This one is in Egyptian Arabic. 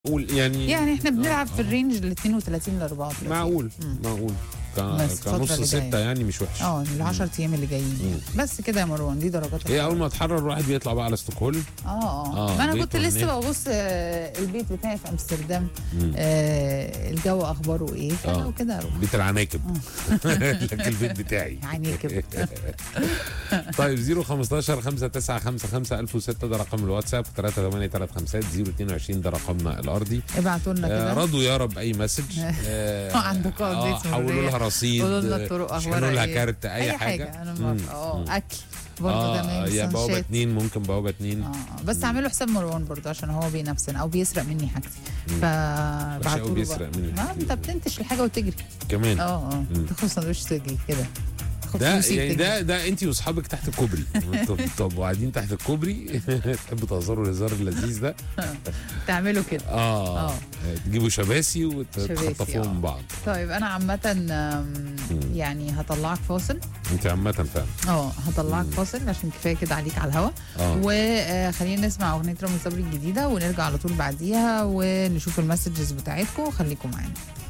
قول يعني يعني احنا بنلعب آه، في الرينج ال 32 ل 34 معقول مم. معقول ك- بس الفترة كنص اللي ستة جاية. يعني مش وحش اه ال 10 ايام اللي جايين بس كده يا مروان دي درجات هي الحرارة. اول ما تحرر الواحد بيطلع بقى على ستوكهولم اه اه آه، ما انا بيت كنت لسه وهناك. ببص آه، البيت بتاعي في امستردام مم. آه الجو اخباره ايه آه. فلو كده اروح بيت العناكب لكن البيت بتاعي يعني كده طيب 015 595 1006 ده رقم الواتساب 3835 022 ده رقمنا الارضي ابعتوا لنا آه كده رضوا يا رب اي مسج آه عندكم آه أبديت حولوا مرورية. لها رصيد قولوا لنا آه، الطرق شحنوا اخبارها لها ايه كارت اي, حاجه انا موافقه اه مم. اكل برضه اه تمام يا بوابه سندوتشات. اتنين ممكن بوابه اتنين اه آه. بس اعملوا حساب مروان برضه عشان هو بينافسنا او بيسرق مني حاجتي مش فبعتوا قوي له بيسرق مني ما انت بتنتش الحاجه وتجري كمان اه اه مم. تاخد سندوتش تجري كده تاخد ده فلوسي يعني وتجري. ده ده انت واصحابك تحت الكوبري طب طب وقاعدين تحت الكوبري تحبوا تهزروا الهزار اللذيذ ده تعملوا كده اه آه. تجيبوا شباسي شباسي، وتخطفوهم آه. من بعض طيب انا عامه آم، يعني هطلعك فاصل انت عامه فعلا اه هطلعك مم. فاصل عشان كفايه كده عليك على الهوا اه وخلينا نسمع اغنيه رامي صبري الجديده ونرجع على طول بعديها ونشوف المسجز بتاعتكم خليكم معانا